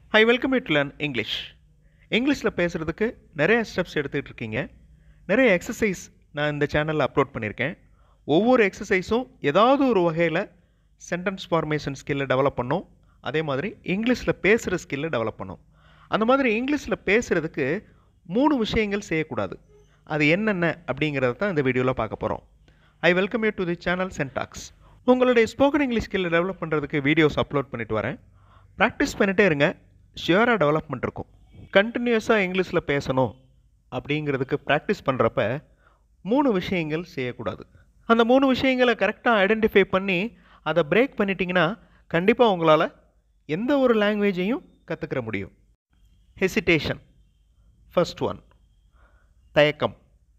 high welcome you to learn English இங்கிலீஷில் பேசுகிறதுக்கு நிறைய ஸ்டெப்ஸ் எடுத்துகிட்டு இருக்கீங்க நிறைய எக்ஸசைஸ் நான் இந்த சேனலில் அப்லோட் பண்ணியிருக்கேன் ஒவ்வொரு எக்ஸசைஸும் ஏதாவது ஒரு வகையில் சென்டென்ஸ் ஃபார்மேஷன் ஸ்கில்லை டெவலப் பண்ணும் அதே மாதிரி இங்கிலீஷில் பேசுகிற ஸ்கில்லை டெவலப் பண்ணும் அந்த மாதிரி இங்கிலீஷில் பேசுகிறதுக்கு மூணு விஷயங்கள் செய்யக்கூடாது அது என்னென்ன அப்படிங்கிறத தான் இந்த வீடியோவில் பார்க்க போகிறோம் I welcome you to the channel சென்டாக்ஸ் உங்களுடைய ஸ்போக்கன் இங்கிலீஷ் ஸ்கில்லை டெவலப் பண்ணுறதுக்கு வீடியோஸ் அப்லோட் பண்ணிட்டு வரேன் ப்ராக்டிஸ் பண்ணிட்டே இருங்க ஷியராக டெவலப்மெண்ட் இருக்கும் கண்டினியூஸாக இங்கிலீஷில் பேசணும் அப்படிங்கிறதுக்கு ப்ராக்டிஸ் பண்ணுறப்ப மூணு விஷயங்கள் செய்யக்கூடாது அந்த மூணு விஷயங்களை கரெக்டாக ஐடென்டிஃபை பண்ணி அதை பிரேக் பண்ணிட்டீங்கன்னா கண்டிப்பாக உங்களால் எந்த ஒரு லாங்குவேஜையும் கற்றுக்கிற முடியும் ஹெசிடேஷன் ஃபர்ஸ்ட் ஒன் தயக்கம்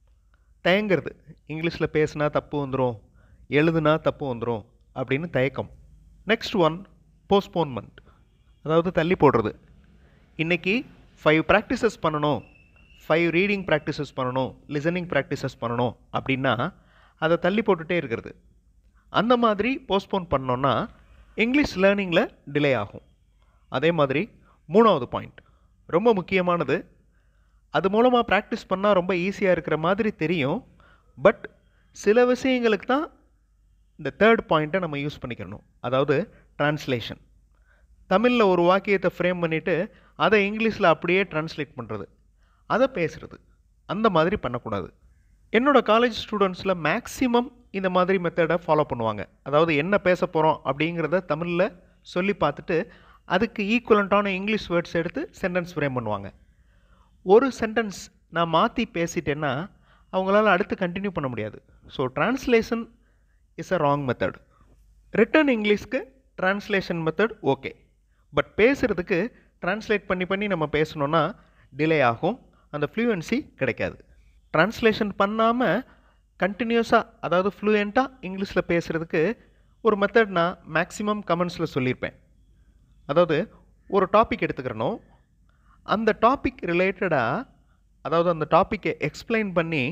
தயங்கிறது இங்கிலீஷில் பேசுனா தப்பு வந்துடும் எழுதுனா தப்பு வந்துடும் அப்படின்னு தயக்கம் நெக்ஸ்ட் ஒன் போஸ்ட்போன்மெண்ட் அதாவது தள்ளி போடுறது இன்றைக்கி ஃபைவ் ப்ராக்டிசஸ் பண்ணணும் ஃபைவ் ரீடிங் ப்ராக்டிசஸ் பண்ணணும் லிசனிங் ப்ராக்டிசஸ் பண்ணணும் அப்படின்னா அதை தள்ளி போட்டுகிட்டே இருக்கிறது அந்த மாதிரி போஸ்ட்போன் பண்ணோன்னா இங்கிலீஷ் லேர்னிங்கில் டிலே ஆகும் அதே மாதிரி மூணாவது பாயிண்ட் ரொம்ப முக்கியமானது அது மூலமாக ப்ராக்டிஸ் பண்ணால் ரொம்ப ஈஸியாக இருக்கிற மாதிரி தெரியும் பட் சில விஷயங்களுக்கு தான் இந்த தேர்ட் பாயிண்ட்டை நம்ம யூஸ் பண்ணிக்கணும் அதாவது ட்ரான்ஸ்லேஷன் தமிழில் ஒரு வாக்கியத்தை ஃப்ரேம் பண்ணிவிட்டு அதை இங்கிலீஷில் அப்படியே ட்ரான்ஸ்லேட் பண்ணுறது அதை பேசுகிறது அந்த மாதிரி பண்ணக்கூடாது என்னோடய காலேஜ் ஸ்டூடெண்ட்ஸில் மேக்ஸிமம் இந்த மாதிரி மெத்தடை ஃபாலோ பண்ணுவாங்க அதாவது என்ன பேச போகிறோம் அப்படிங்கிறத தமிழில் சொல்லி பார்த்துட்டு அதுக்கு ஈக்குவலண்ட்டான இங்கிலீஷ் வேர்ட்ஸ் எடுத்து சென்டென்ஸ் ஃப்ரேம் பண்ணுவாங்க ஒரு சென்டென்ஸ் நான் மாற்றி பேசிட்டேன்னா அவங்களால அடுத்து கண்டினியூ பண்ண முடியாது so translation is a wrong method written இங்கிலீஷ்க்கு ட்ரான்ஸ்லேஷன் மெத்தட் ஓகே பட் பேசுகிறதுக்கு ட்ரான்ஸ்லேட் பண்ணி பண்ணி நம்ம பேசணுன்னா டிலே ஆகும் அந்த ஃப்ளூயன்சி கிடைக்காது ட்ரான்ஸ்லேஷன் பண்ணாமல் கண்டினியூஸாக அதாவது ஃப்ளூயண்ட்டாக இங்கிலீஷில் பேசுகிறதுக்கு ஒரு மெத்தட் நான் மேக்ஸிமம் கமெண்ட்ஸில் சொல்லியிருப்பேன் அதாவது ஒரு டாபிக் எடுத்துக்கிறணும் அந்த டாபிக் ரிலேட்டடாக அதாவது அந்த டாப்பிக்கை எக்ஸ்பிளைன் பண்ணி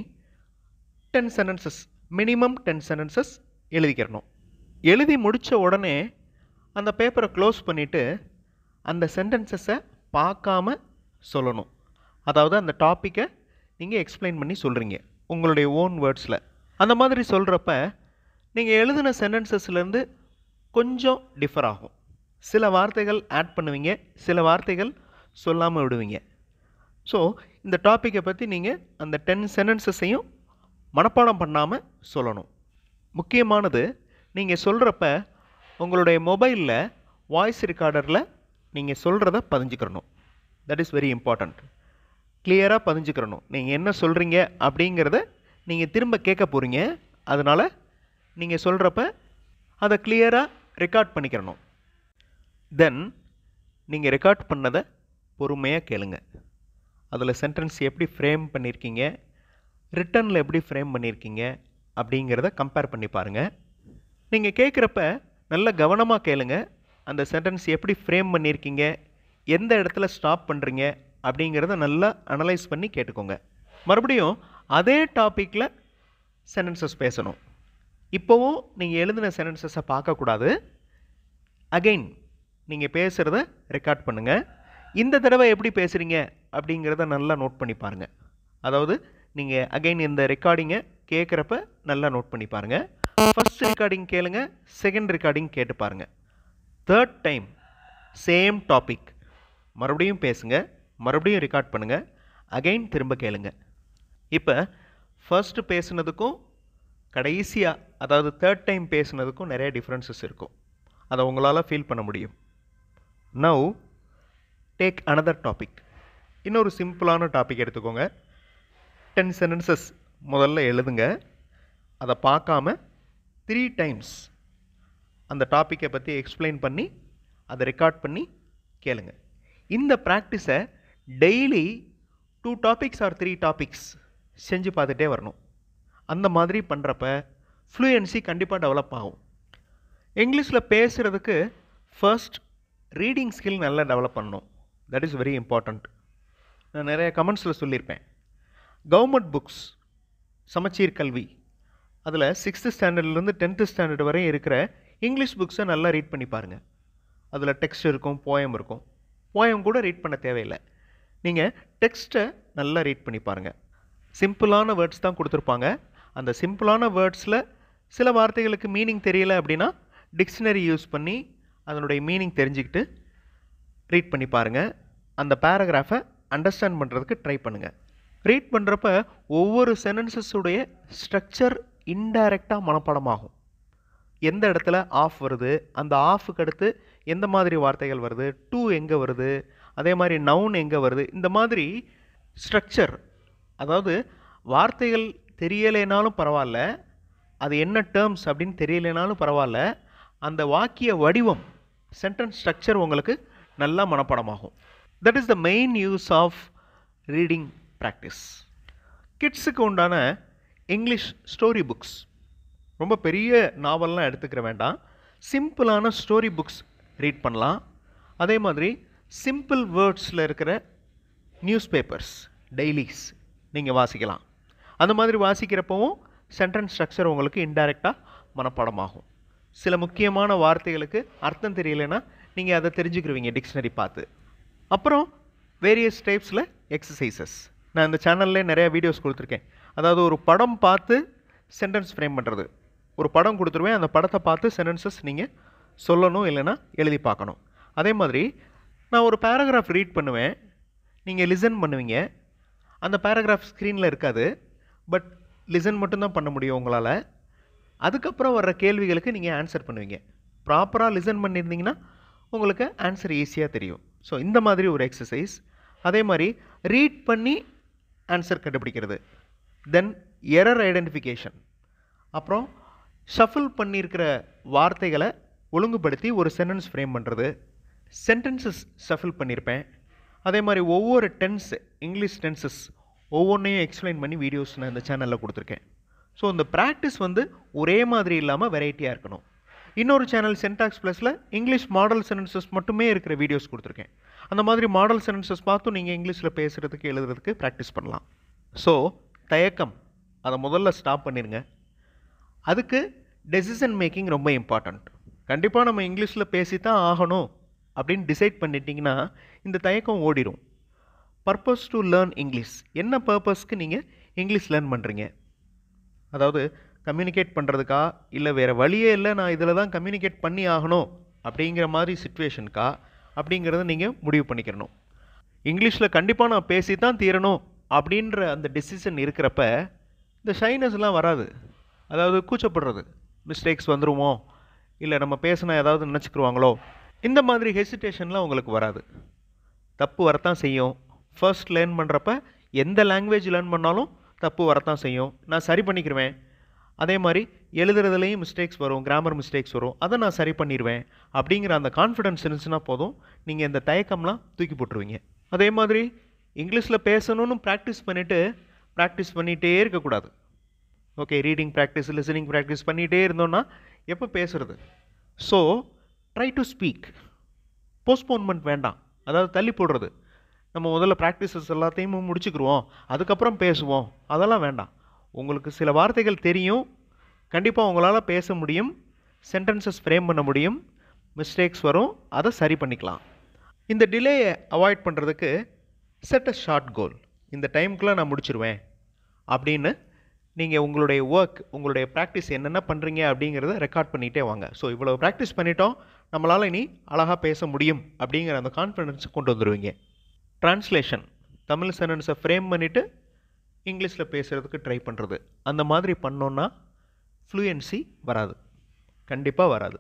ten sentences minimum ten sentences எழுதிக்கிறணும் எழுதி முடித்த உடனே அந்த பேப்பரை க்ளோஸ் பண்ணிவிட்டு அந்த சென்டென்சஸை பார்க்காம சொல்லணும் அதாவது அந்த டாப்பிக்கை நீங்கள் எக்ஸ்பிளைன் பண்ணி சொல்கிறீங்க உங்களுடைய ஓன் வேர்ட்ஸில் அந்த மாதிரி சொல்கிறப்ப நீங்கள் எழுதின சென்டென்சஸ்லேருந்து கொஞ்சம் டிஃபர் ஆகும் சில வார்த்தைகள் ஆட் பண்ணுவீங்க சில வார்த்தைகள் சொல்லாமல் விடுவீங்க ஸோ இந்த டாப்பிக்கை பற்றி நீங்கள் அந்த டென் சென்டென்சஸையும் மனப்பாடம் பண்ணாமல் சொல்லணும் முக்கியமானது நீங்கள் சொல்கிறப்ப உங்களுடைய மொபைலில் வாய்ஸ் ரெக்கார்டரில் நீங்கள் சொல்கிறத பதிஞ்சுக்கிறணும் தட் இஸ் வெரி இம்பார்ட்டண்ட் கிளியராக பதிஞ்சுக்கிறணும் நீங்கள் என்ன சொல்கிறீங்க அப்படிங்கிறத நீங்கள் திரும்ப கேட்க போகிறீங்க அதனால் நீங்கள் சொல்கிறப்ப அதை கிளியராக ரெக்கார்ட் பண்ணிக்கிறணும் தென் நீங்கள் ரெக்கார்ட் பண்ணதை பொறுமையாக கேளுங்க அதில் சென்டென்ஸ் எப்படி ஃப்ரேம் பண்ணியிருக்கீங்க ரிட்டனில் எப்படி ஃப்ரேம் பண்ணியிருக்கீங்க அப்படிங்கிறத கம்பேர் பண்ணி பாருங்கள் நீங்கள் கேட்குறப்ப நல்ல கவனமாக கேளுங்க அந்த சென்டென்ஸ் எப்படி ஃப்ரேம் பண்ணியிருக்கீங்க எந்த இடத்துல ஸ்டாப் பண்ணுறீங்க அப்படிங்கிறத நல்லா அனலைஸ் பண்ணி கேட்டுக்கோங்க மறுபடியும் அதே டாப்பிக்கில் சென்டென்சஸ் பேசணும் இப்போவும் நீங்கள் எழுதின சென்டென்சஸை பார்க்கக்கூடாது அகெயின் நீங்கள் பேசுகிறத ரெக்கார்ட் பண்ணுங்கள் இந்த தடவை எப்படி பேசுகிறீங்க அப்படிங்கிறத நல்லா நோட் பண்ணி பாருங்கள் அதாவது நீங்கள் அகைன் இந்த ரெக்கார்டிங்கை கேட்குறப்ப நல்லா நோட் பண்ணி பாருங்கள் ஃபஸ்ட் ரெக்கார்டிங் கேளுங்க செகண்ட் ரெக்கார்டிங் கேட்டு பாருங்கள் தேர்ட் டைம் சேம் டாபிக் மறுபடியும் பேசுங்க மறுபடியும் ரெக்கார்ட் பண்ணுங்கள் அகைன் திரும்ப கேளுங்க இப்போ ஃபர்ஸ்ட்டு பேசுனதுக்கும் கடைசியாக அதாவது தேர்ட் டைம் பேசுனதுக்கும் நிறைய டிஃப்ரென்சஸ் இருக்கும் அதை உங்களால் ஃபீல் பண்ண முடியும் நவ் டேக் அனதர் டாபிக் இன்னொரு சிம்பிளான டாபிக் எடுத்துக்கோங்க டென் சென்டென்சஸ் முதல்ல எழுதுங்க அதை பார்க்காம த்ரீ டைம்ஸ் அந்த டாப்பிக்கை பற்றி எக்ஸ்பிளைன் பண்ணி அதை ரெக்கார்ட் பண்ணி கேளுங்க இந்த ப்ராக்டிஸை daily two topics or three topics செஞ்சு பார்த்துட்டே வரணும் அந்த மாதிரி பண்ணுறப்ப ஃப்ளூயன்சி கண்டிப்பாக டெவலப் ஆகும் இங்கிலீஷில் பேசுகிறதுக்கு ஃபர்ஸ்ட் ரீடிங் ஸ்கில் நல்லா டெவலப் பண்ணணும் தட் இஸ் வெரி இம்பார்ட்டண்ட் நான் நிறைய கமெண்ட்ஸில் சொல்லியிருப்பேன் கவர்மெண்ட் புக்ஸ் சமச்சீர் கல்வி அதில் சிக்ஸ்த்து ஸ்டாண்டர்ட்லேருந்து டென்த்து ஸ்டாண்டர்ட் வரையும் இருக்கிற இங்கிலீஷ் புக்ஸை நல்லா ரீட் பண்ணி பாருங்கள் அதில் டெக்ஸ்ட் இருக்கும் போயம் இருக்கும் போயம் கூட ரீட் பண்ண தேவையில்லை நீங்கள் டெக்ஸ்ட்டை நல்லா ரீட் பண்ணி பாருங்கள் சிம்பிளான வேர்ட்ஸ் தான் கொடுத்துருப்பாங்க அந்த சிம்பிளான வேர்ட்ஸில் சில வார்த்தைகளுக்கு மீனிங் தெரியல அப்படின்னா டிக்ஷனரி யூஸ் பண்ணி அதனுடைய மீனிங் தெரிஞ்சுக்கிட்டு ரீட் பண்ணி பாருங்கள் அந்த பேராகிராஃபை அண்டர்ஸ்டாண்ட் பண்ணுறதுக்கு ட்ரை பண்ணுங்கள் ரீட் பண்ணுறப்ப ஒவ்வொரு சென்டென்சஸுடைய ஸ்ட்ரக்சர் இன்டைரக்டாக மனப்பாடமாகும் எந்த இடத்துல ஆஃப் வருது அந்த ஆஃபுக்கு அடுத்து எந்த மாதிரி வார்த்தைகள் வருது டூ எங்கே வருது அதே மாதிரி நவுன் எங்கே வருது இந்த மாதிரி ஸ்ட்ரக்சர் அதாவது வார்த்தைகள் தெரியலைனாலும் பரவாயில்ல அது என்ன டேர்ம்ஸ் அப்படின்னு தெரியலைனாலும் பரவாயில்ல அந்த வாக்கிய வடிவம் சென்டென்ஸ் ஸ்ட்ரக்சர் உங்களுக்கு நல்லா மனப்பாடமாகும் that is the main use of reading practice கிட்ஸுக்கு உண்டான இங்கிலீஷ் ஸ்டோரி புக்ஸ் ரொம்ப பெரிய நாவல்லாம் எடுத்துக்கிற வேண்டாம் சிம்பிளான ஸ்டோரி புக்ஸ் ரீட் பண்ணலாம் அதே மாதிரி சிம்பிள் வேர்ட்ஸில் இருக்கிற நியூஸ் பேப்பர்ஸ் டெய்லிஸ் நீங்கள் வாசிக்கலாம் அந்த மாதிரி வாசிக்கிறப்பவும் சென்டென்ஸ் ஸ்ட்ரக்சர் உங்களுக்கு இன்டைரக்டாக மனப்பாடமாகும் சில முக்கியமான வார்த்தைகளுக்கு அர்த்தம் தெரியலைன்னா நீங்கள் அதை தெரிஞ்சுக்கிருவீங்க டிக்ஷனரி பார்த்து அப்புறம் வேரியஸ் டைப்ஸில் எக்ஸசைசஸ் நான் இந்த சேனல்லே நிறைய வீடியோஸ் கொடுத்துருக்கேன் அதாவது ஒரு படம் பார்த்து சென்டென்ஸ் ஃப்ரேம் பண்ணுறது ஒரு படம் கொடுத்துருவேன் அந்த படத்தை பார்த்து சென்டென்சஸ் நீங்கள் சொல்லணும் இல்லைன்னா எழுதி பார்க்கணும் அதே மாதிரி நான் ஒரு பேராகிராஃப் ரீட் பண்ணுவேன் நீங்கள் லிசன் பண்ணுவீங்க அந்த பேராகிராஃப் ஸ்க்ரீனில் இருக்காது பட் லிசன் மட்டும்தான் பண்ண முடியும் உங்களால் அதுக்கப்புறம் வர்ற கேள்விகளுக்கு நீங்கள் ஆன்சர் பண்ணுவீங்க ப்ராப்பராக லிசன் பண்ணியிருந்தீங்கன்னா உங்களுக்கு ஆன்சர் ஈஸியாக தெரியும் ஸோ இந்த மாதிரி ஒரு எக்ஸசைஸ் அதே மாதிரி ரீட் பண்ணி ஆன்சர் கண்டுபிடிக்கிறது தென் எரர் ஐடென்டிஃபிகேஷன் அப்புறம் ஷஃபில் பண்ணியிருக்கிற வார்த்தைகளை ஒழுங்குபடுத்தி ஒரு சென்டென்ஸ் ஃப்ரேம் பண்ணுறது சென்டென்சஸ் ஷஃபில் பண்ணியிருப்பேன் அதே மாதிரி ஒவ்வொரு டென்ஸ் இங்கிலீஷ் டென்சஸ் ஒவ்வொன்றையும் எக்ஸ்பிளைன் பண்ணி வீடியோஸ் நான் இந்த சேனலில் கொடுத்துருக்கேன் ஸோ இந்த ப்ராக்டிஸ் வந்து ஒரே மாதிரி இல்லாமல் வெரைட்டியாக இருக்கணும் இன்னொரு சேனல் சென்டாக்ஸ் ப்ளஸில் இங்கிலீஷ் மாடல் சென்டென்சஸ் மட்டுமே இருக்கிற வீடியோஸ் கொடுத்துருக்கேன் அந்த மாதிரி மாடல் சென்டென்சஸ் பார்த்தும் நீங்கள் இங்கிலீஷில் பேசுகிறதுக்கு எழுதுறதுக்கு ப்ராக்டிஸ் பண்ணலாம் ஸோ தயக்கம் அதை முதல்ல ஸ்டாப் பண்ணிடுங்க அதுக்கு டெசிஷன் மேக்கிங் ரொம்ப இம்பார்ட்டண்ட் கண்டிப்பாக நம்ம இங்கிலீஷில் பேசி தான் ஆகணும் அப்படின்னு டிசைட் பண்ணிட்டீங்கன்னா இந்த தயக்கம் ஓடிடும் பர்பஸ் டு லேர்ன் இங்கிலீஷ் என்ன பர்பஸ்க்கு நீங்கள் இங்கிலீஷ் லேர்ன் பண்ணுறீங்க அதாவது கம்யூனிகேட் பண்ணுறதுக்கா இல்லை வேறு வழியே இல்லை நான் இதில் தான் கம்யூனிகேட் பண்ணி ஆகணும் அப்படிங்கிற மாதிரி சுச்சுவேஷனுக்கா அப்படிங்கிறத நீங்கள் முடிவு பண்ணிக்கிறணும் இங்கிலீஷில் கண்டிப்பாக நான் பேசி தான் தீரணும் அப்படின்ற அந்த டெசிஷன் இருக்கிறப்ப இந்த ஷைனஸ்லாம் வராது அதாவது கூச்சப்படுறது மிஸ்டேக்ஸ் வந்துருமோ இல்லை நம்ம பேசினா ஏதாவது நினச்சிக்கிருவாங்களோ இந்த மாதிரி ஹெசிடேஷன்லாம் உங்களுக்கு வராது தப்பு வரத்தான் செய்யும் ஃபர்ஸ்ட் லேர்ன் பண்ணுறப்ப எந்த லாங்குவேஜ் லேர்ன் பண்ணாலும் தப்பு வரத்தான் செய்யும் நான் சரி பண்ணிக்கிருவேன் அதே மாதிரி எழுதுறதுலேயும் மிஸ்டேக்ஸ் வரும் கிராமர் மிஸ்டேக்ஸ் வரும் அதை நான் சரி பண்ணிடுவேன் அப்படிங்கிற அந்த கான்ஃபிடன்ஸ் இருந்துச்சுன்னா போதும் நீங்கள் இந்த தயக்கம்லாம் தூக்கி போட்டுருவீங்க அதே மாதிரி இங்கிலீஷில் பேசணும்னு ப்ராக்டிஸ் பண்ணிவிட்டு ப்ராக்டிஸ் பண்ணிகிட்டே இருக்கக்கூடாது okay reading practice listening practice பண்ணிகிட்டே இருந்தோன்னா எப்போ பேசுறது so try to speak postponement வேண்டாம் அதாவது தள்ளி போடுறது நம்ம முதல்ல ப்ராக்டிசஸ் எல்லாத்தையும் முடிச்சுக்கிருவோம் அதுக்கப்புறம் பேசுவோம் அதெல்லாம் வேண்டாம் உங்களுக்கு சில வார்த்தைகள் தெரியும் கண்டிப்பாக உங்களால் பேச முடியும் சென்டென்சஸ் ஃப்ரேம் பண்ண முடியும் மிஸ்டேக்ஸ் வரும் அதை சரி பண்ணிக்கலாம் இந்த டிலேயை அவாய்ட் பண்ணுறதுக்கு செட் அ ஷார்ட் கோல் இந்த டைமுக்குள்ளே நான் முடிச்சிருவேன் அப்படின்னு நீங்கள் உங்களுடைய ஒர்க் உங்களுடைய ப்ராக்டிஸ் என்னென்ன பண்ணுறீங்க அப்படிங்கிறத ரெக்கார்ட் பண்ணிகிட்டே வாங்க ஸோ இவ்வளோ ப்ராக்டிஸ் பண்ணிட்டோம் நம்மளால் இனி அழகாக பேச முடியும் அப்படிங்கிற அந்த கான்ஃபிடென்ஸை கொண்டு வந்துடுவீங்க ட்ரான்ஸ்லேஷன் தமிழ் சென்டென்ஸை ஃப்ரேம் பண்ணிவிட்டு இங்கிலீஷில் பேசுகிறதுக்கு ட்ரை பண்ணுறது அந்த மாதிரி பண்ணோன்னா ஃப்ளூயன்சி வராது கண்டிப்பாக வராது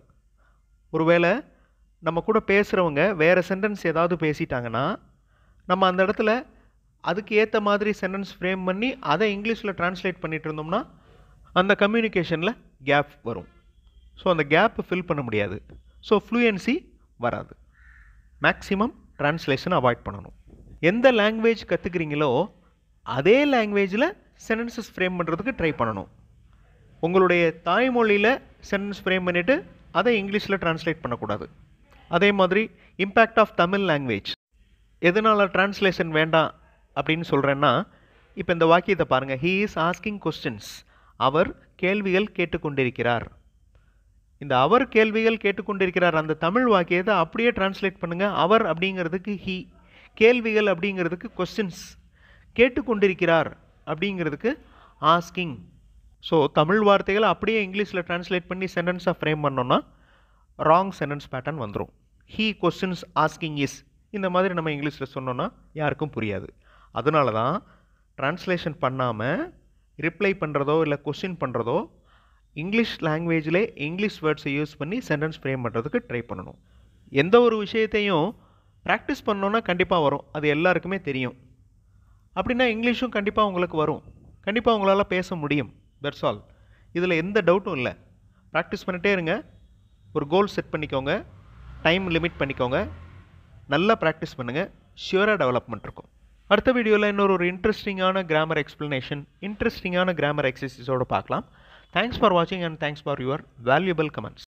ஒருவேளை நம்ம கூட பேசுகிறவங்க வேறு சென்டென்ஸ் ஏதாவது பேசிட்டாங்கன்னா நம்ம அந்த இடத்துல அதுக்கு ஏற்ற மாதிரி சென்டென்ஸ் ஃப்ரேம் பண்ணி அதை இங்கிலீஷில் ட்ரான்ஸ்லேட் பண்ணிட்டு இருந்தோம்னா அந்த கம்யூனிகேஷனில் கேப் வரும் ஸோ அந்த கேப்பை ஃபில் பண்ண முடியாது ஸோ ஃப்ளூயன்சி வராது மேக்ஸிமம் ட்ரான்ஸ்லேஷன் அவாய்ட் பண்ணணும் எந்த லாங்குவேஜ் கற்றுக்கிறீங்களோ அதே லாங்குவேஜில் சென்டென்சஸ் ஃப்ரேம் பண்ணுறதுக்கு ட்ரை பண்ணணும் உங்களுடைய தாய்மொழியில் சென்டென்ஸ் ஃப்ரேம் பண்ணிவிட்டு அதை இங்கிலீஷில் ட்ரான்ஸ்லேட் பண்ணக்கூடாது அதே மாதிரி இம்பேக்ட் ஆஃப் தமிழ் லாங்குவேஜ் எதனால் ட்ரான்ஸ்லேஷன் வேண்டாம் அப்படின்னு சொல்கிறேன்னா இப்போ இந்த வாக்கியத்தை பாருங்கள் ஹீ இஸ் ஆஸ்கிங் கொஸ்டின்ஸ் அவர் கேள்விகள் கேட்டுக்கொண்டிருக்கிறார் இந்த அவர் கேள்விகள் கேட்டுக்கொண்டிருக்கிறார் அந்த தமிழ் வாக்கியத்தை அப்படியே டிரான்ஸ்லேட் பண்ணுங்கள் அவர் அப்படிங்கிறதுக்கு ஹி கேள்விகள் அப்படிங்கிறதுக்கு கொஸ்டின்ஸ் கேட்டுக்கொண்டிருக்கிறார் அப்படிங்கிறதுக்கு ஆஸ்கிங் ஸோ தமிழ் வார்த்தைகளை அப்படியே இங்கிலீஷில் டிரான்ஸ்லேட் பண்ணி சென்டென்ஸாக ஃப்ரேம் பண்ணோன்னா ராங் சென்டென்ஸ் பேட்டர்ன் வந்துடும் ஹீ கொஸ்டின்ஸ் ஆஸ்கிங் இஸ் இந்த மாதிரி நம்ம இங்கிலீஷில் சொன்னோன்னா யாருக்கும் புரியாது அதனால தான் ட்ரான்ஸ்லேஷன் பண்ணாமல் ரிப்ளை பண்ணுறதோ இல்லை கொஸ்டின் பண்ணுறதோ இங்கிலீஷ் லாங்குவேஜில் இங்கிலீஷ் வேர்ட்ஸை யூஸ் பண்ணி சென்டென்ஸ் ஃப்ரேம் பண்ணுறதுக்கு ட்ரை பண்ணணும் எந்த ஒரு விஷயத்தையும் ப்ராக்டிஸ் பண்ணோன்னா கண்டிப்பாக வரும் அது எல்லாருக்குமே தெரியும் அப்படின்னா இங்கிலீஷும் கண்டிப்பாக உங்களுக்கு வரும் கண்டிப்பாக உங்களால் பேச முடியும் தட்ஸ் ஆல் இதில் எந்த டவுட்டும் இல்லை ப்ராக்டிஸ் பண்ணிட்டே இருங்க ஒரு கோல் செட் பண்ணிக்கோங்க டைம் லிமிட் பண்ணிக்கோங்க நல்லா ப்ராக்டிஸ் பண்ணுங்கள் ஷியூராக டெவலப்மெண்ட் இருக்கும் அடுத்த வீடியோவில் இன்னொரு ஒரு இன்ட்ரெஸ்டிங்கான கிராமர் எக்ஸ்ப்ளனேஷன் இன்ட்ரெஸ்டிங்கான கிராமர் எக்ஸசைஸோடு பார்க்கலாம் தேங்க்ஸ் ஃபார் வாட்சிங் and thanks for your valuable comments